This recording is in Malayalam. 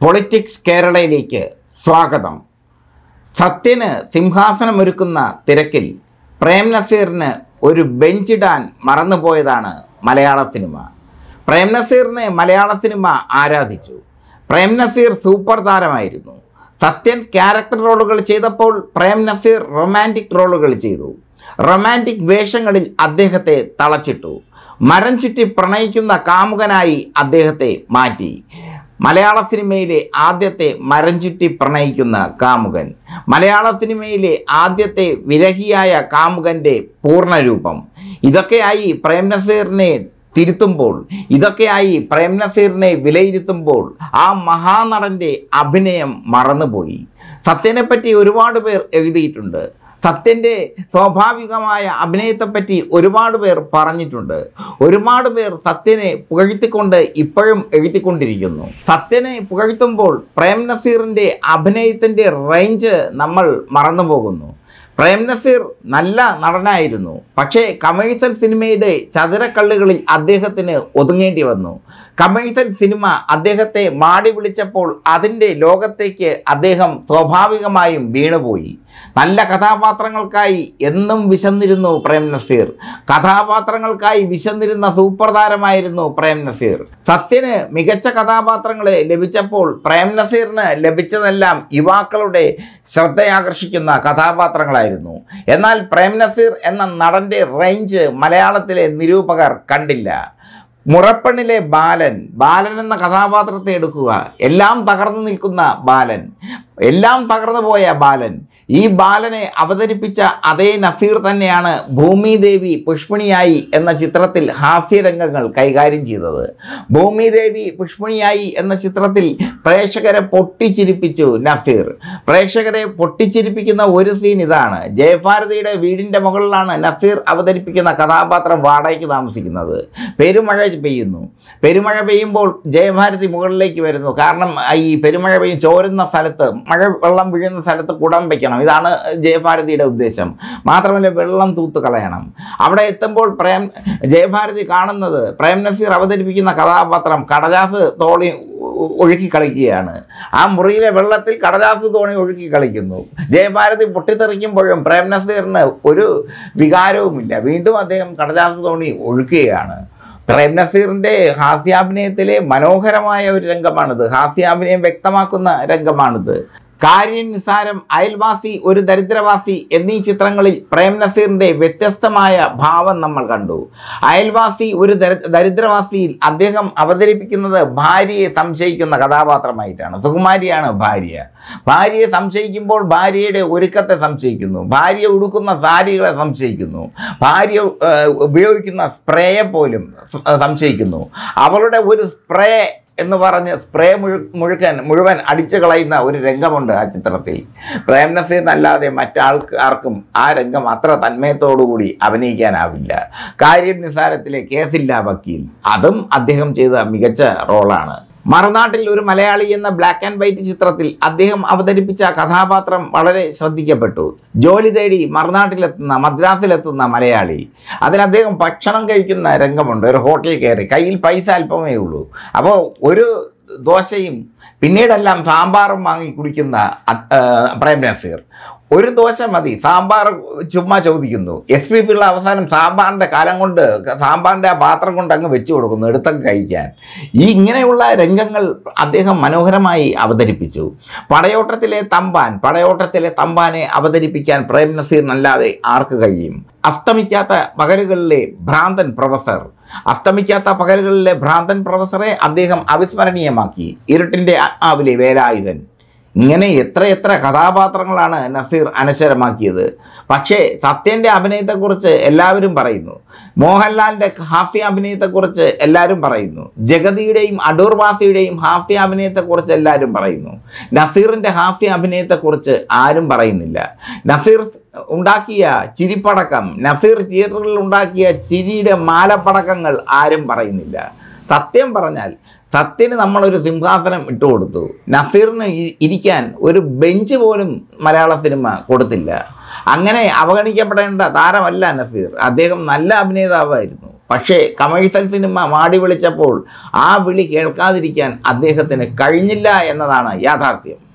പൊളിറ്റിക്സ് കേരളയിലേക്ക് സ്വാഗതം സത്യന് സിംഹാസനമൊരുക്കുന്ന തിരക്കിൽ പ്രേം നസീറിന് ഒരു ബെഞ്ചിടാൻ മറന്നുപോയതാണ് മലയാള സിനിമ പ്രേം നസീറിനെ മലയാള സിനിമ ആരാധിച്ചു പ്രേം നസീർ സൂപ്പർ താരമായിരുന്നു സത്യൻ ക്യാരക്ടർ റോളുകൾ ചെയ്തപ്പോൾ പ്രേം നസീർ റൊമാൻറ്റിക് റോളുകൾ ചെയ്തു റൊമാൻറ്റിക് വേഷങ്ങളിൽ അദ്ദേഹത്തെ തളച്ചിട്ടു മരം ചുറ്റി പ്രണയിക്കുന്ന കാമുകനായി അദ്ദേഹത്തെ മാറ്റി മലയാള സിനിമയിലെ ആദ്യത്തെ മരം ചുറ്റി പ്രണയിക്കുന്ന കാമുകൻ മലയാള സിനിമയിലെ ആദ്യത്തെ വിരഹിയായ കാമുകൻ്റെ പൂർണ്ണരൂപം ഇതൊക്കെയായി പ്രേം നസീറിനെ തിരുത്തുമ്പോൾ ഇതൊക്കെയായി പ്രേം നസീറിനെ വിലയിരുത്തുമ്പോൾ ആ മഹാനടൻ്റെ അഭിനയം മറന്നുപോയി സത്യനെപ്പറ്റി ഒരുപാട് പേർ എഴുതിയിട്ടുണ്ട് സത്യൻ്റെ സ്വാഭാവികമായ അഭിനയത്തെപ്പറ്റി ഒരുപാട് പേർ പറഞ്ഞിട്ടുണ്ട് ഒരുപാട് പേർ സത്യനെ പുകഴ്ത്തിക്കൊണ്ട് ഇപ്പോഴും എഴുതിക്കൊണ്ടിരിക്കുന്നു സത്യനെ പുകഴ്ത്തുമ്പോൾ പ്രേം നസീറിൻ്റെ അഭിനയത്തിൻ്റെ റേഞ്ച് നമ്മൾ മറന്നുപോകുന്നു പ്രേം നസീർ നല്ല നടനായിരുന്നു പക്ഷേ കമേഴ്സ്യൽ സിനിമയുടെ ചതുരക്കള്ളുകളിൽ അദ്ദേഹത്തിന് ഒതുങ്ങേണ്ടി വന്നു കമേഴ്സ്യൽ സിനിമ അദ്ദേഹത്തെ മാടി വിളിച്ചപ്പോൾ അതിൻ്റെ ലോകത്തേക്ക് അദ്ദേഹം സ്വാഭാവികമായും വീണുപോയി നല്ല കഥാപാത്രങ്ങൾക്കായി എന്നും വിശന്നിരുന്നു പ്രേം നസീർ കഥാപാത്രങ്ങൾക്കായി വിശന്നിരുന്ന സൂപ്പർ താരമായിരുന്നു പ്രേം നസീർ സത്യന് മികച്ച കഥാപാത്രങ്ങളെ ലഭിച്ചപ്പോൾ പ്രേം നസീറിന് ലഭിച്ചതെല്ലാം യുവാക്കളുടെ ശ്രദ്ധയാകർഷിക്കുന്ന കഥാപാത്രങ്ങളായിരുന്നു എന്നാൽ പ്രേം നസീർ എന്ന നടൻ്റെ റേഞ്ച് മലയാളത്തിലെ നിരൂപകർ കണ്ടില്ല മുറപ്പെണ്ണിലെ ബാലൻ ബാലൻ എന്ന കഥാപാത്രത്തെ എടുക്കുക എല്ലാം തകർന്നു നിൽക്കുന്ന ബാലൻ എല്ലാം തകർന്നു പോയ ബാലൻ ഈ ബാലനെ അവതരിപ്പിച്ച അതേ നസീർ തന്നെയാണ് ഭൂമിദേവി പുഷ്പിണിയായി എന്ന ചിത്രത്തിൽ ഹാസ്യരംഗങ്ങൾ കൈകാര്യം ചെയ്തത് ഭൂമിദേവി പുഷ്പിണിയായി എന്ന ചിത്രത്തിൽ പ്രേക്ഷകരെ പൊട്ടിച്ചിരിപ്പിച്ചു നസീർ പ്രേക്ഷകരെ പൊട്ടിച്ചിരിപ്പിക്കുന്ന ഒരു സീൻ ഇതാണ് ജയഭാരതിയുടെ വീടിൻ്റെ മുകളിലാണ് നസീർ അവതരിപ്പിക്കുന്ന കഥാപാത്രം വാടകയ്ക്ക് താമസിക്കുന്നത് പെരുമഴ പെയ്യുന്നു പെരുമഴ പെയ്യുമ്പോൾ ജയഭാരതി മുകളിലേക്ക് വരുന്നു കാരണം ഈ പെരുമഴ പെയ്യും ചോരുന്ന സ്ഥലത്ത് മഴ വെള്ളം വീഴുന്ന സ്ഥലത്ത് കുടം വയ്ക്കണം ഇതാണ് ജയഭാരതിയുടെ ഉദ്ദേശം മാത്രമല്ല വെള്ളം തൂത്ത് കളയണം അവിടെ എത്തുമ്പോൾ പ്രേം ജയഭാരതി കാണുന്നത് പ്രേം നസീർ അവതരിപ്പിക്കുന്ന കഥാപാത്രം കടലാസ് തോളി ഒഴുക്കി കളിക്കുകയാണ് ആ മുറിയിലെ വെള്ളത്തിൽ കടലാസ് തോണി ഒഴുക്കി കളിക്കുന്നു ജയഭാരതി പൊട്ടിത്തെറിക്കുമ്പോഴും പ്രേം നസീറിന് ഒരു വികാരവുമില്ല വീണ്ടും അദ്ദേഹം കടലാസ് തോണി ഒഴുക്കുകയാണ് പ്രേം നസീറിൻ്റെ ഹാസ്യാഭിനയത്തിലെ മനോഹരമായ ഒരു രംഗമാണിത് ഹാസ്യാഭിനയം വ്യക്തമാക്കുന്ന രംഗമാണിത് കാര്യം നിസാരം അയൽവാസി ഒരു ദരിദ്രവാസി എന്നീ ചിത്രങ്ങളിൽ പ്രേം നസീറിൻ്റെ വ്യത്യസ്തമായ ഭാവം നമ്മൾ കണ്ടു അയൽവാസി ഒരു ദരി ദരിദ്രവാസിയിൽ അദ്ദേഹം അവതരിപ്പിക്കുന്നത് ഭാര്യയെ സംശയിക്കുന്ന കഥാപാത്രമായിട്ടാണ് സുകുമാരിയാണ് ഭാര്യ ഭാര്യയെ സംശയിക്കുമ്പോൾ ഭാര്യയുടെ ഒരുക്കത്തെ സംശയിക്കുന്നു ഭാര്യ ഉടുക്കുന്ന സാരികളെ സംശയിക്കുന്നു ഭാര്യ ഏഹ്, ഉപയോഗിക്കുന്ന സ്പ്രേയെ പോലും സംശയിക്കുന്നു അവളുടെ ഒരു സ്പ്രേ എന്ന് പറഞ്ഞ് സ്പ്രേ മുഴു മുഴുക്കൻ മുഴുവൻ അടിച്ചു കളയുന്ന ഒരു രംഗമുണ്ട് ആ ചിത്രത്തിൽ പ്രേം നസീറിനല്ലാതെ മറ്റാൾക്ക് ആർക്കും ആ രംഗം അത്ര തന്മയത്തോടുകൂടി അഭിനയിക്കാനാവില്ല കാര്യം നിസാരത്തിലെ കേസില്ല വക്കീൽ അതും അദ്ദേഹം ചെയ്ത മികച്ച റോളാണ് മറുനാട്ടിൽ ഒരു മലയാളി എന്ന ബ്ലാക്ക് ആൻഡ് വൈറ്റ് ചിത്രത്തിൽ അദ്ദേഹം അവതരിപ്പിച്ച കഥാപാത്രം വളരെ ശ്രദ്ധിക്കപ്പെട്ടു ജോലി തേടി മറുനാട്ടിലെത്തുന്ന മദ്രാസിലെത്തുന്ന മലയാളി അതിൽ അദ്ദേഹം ഭക്ഷണം കഴിക്കുന്ന രംഗമുണ്ട് ഒരു ഹോട്ടലിൽ കയറി കയ്യിൽ പൈസ അല്പമേ ഉള്ളൂ അപ്പോൾ ഒരു ദോശയും പിന്നീടെല്ലാം സാമ്പാറും വാങ്ങി കുടിക്കുന്ന അ- ആ, പ്രേം നസീർ ഒരു ദോശ മതി സാമ്പാർ ചുമ്മാ ചോദിക്കുന്നു എസ് പി പിള്ള അവസാനം സാമ്പാറിൻ്റെ കാലം കൊണ്ട് സാമ്പാറിൻ്റെ ആ പാത്രം കൊണ്ട് അങ്ങ് വെച്ച് കൊടുക്കുന്നു എടുത്തൊക്കെ കഴിക്കാൻ ഈ ഇങ്ങനെയുള്ള രംഗങ്ങൾ അദ്ദേഹം മനോഹരമായി അവതരിപ്പിച്ചു പടയോട്ടത്തിലെ തമ്പാൻ പടയോട്ടത്തിലെ തമ്പാനെ അവതരിപ്പിക്കാൻ പ്രേം നസീറിനല്ലാതെ ആർക്ക് കഴിയും അസ്തമിക്കാത്ത പകലുകളിലെ ഭ്രാന്തൻ പ്രൊഫസർ അസ്തമിക്കാത്ത പകലുകളിലെ ഭ്രാന്തൻ പ്രൊഫസറെ അദ്ദേഹം അവിസ്മരണീയമാക്കി ഇരുട്ടിൻ്റെ ആത്മാവിലെ വേലായുധൻ ഇങ്ങനെ എത്ര എത്ര കഥാപാത്രങ്ങളാണ് നസീർ അനശ്വരമാക്കിയത് പക്ഷേ സത്യൻ്റെ അഭിനയത്തെക്കുറിച്ച് എല്ലാവരും പറയുന്നു മോഹൻലാലിൻ്റെ ഹാസ്യ അഭിനയത്തെക്കുറിച്ച് എല്ലാവരും പറയുന്നു ജഗതിയുടെയും അടൂർ വാസിയുടെയും ഹാസ്യ അഭിനയത്തെക്കുറിച്ച് എല്ലാവരും പറയുന്നു നസീറിൻ്റെ ഹാസ്യ അഭിനയത്തെക്കുറിച്ച് ആരും പറയുന്നില്ല നസീർ ഉണ്ടാക്കിയ ചിരിപ്പടക്കം നസീർ തിയേറ്ററുകളിൽ ഉണ്ടാക്കിയ ചിരിയുടെ മാലപ്പടക്കങ്ങൾ ആരും പറയുന്നില്ല സത്യം പറഞ്ഞാൽ സത്യന് നമ്മളൊരു സിംഹാസനം ഇട്ടുകൊടുത്തു നസീറിന് ഇ- ഇരിക്കാൻ ഒരു ബെഞ്ച് പോലും മലയാള സിനിമ കൊടുത്തില്ല അങ്ങനെ അവഗണിക്കപ്പെടേണ്ട താരമല്ല നസീർ അദ്ദേഹം നല്ല അഭിനേതാവായിരുന്നു പക്ഷേ കമേഴ്സ്യൽ സിനിമ മാടി വിളിച്ചപ്പോൾ ആ വിളി കേൾക്കാതിരിക്കാൻ അദ്ദേഹത്തിന് കഴിഞ്ഞില്ല എന്നതാണ് യാഥാർത്ഥ്യം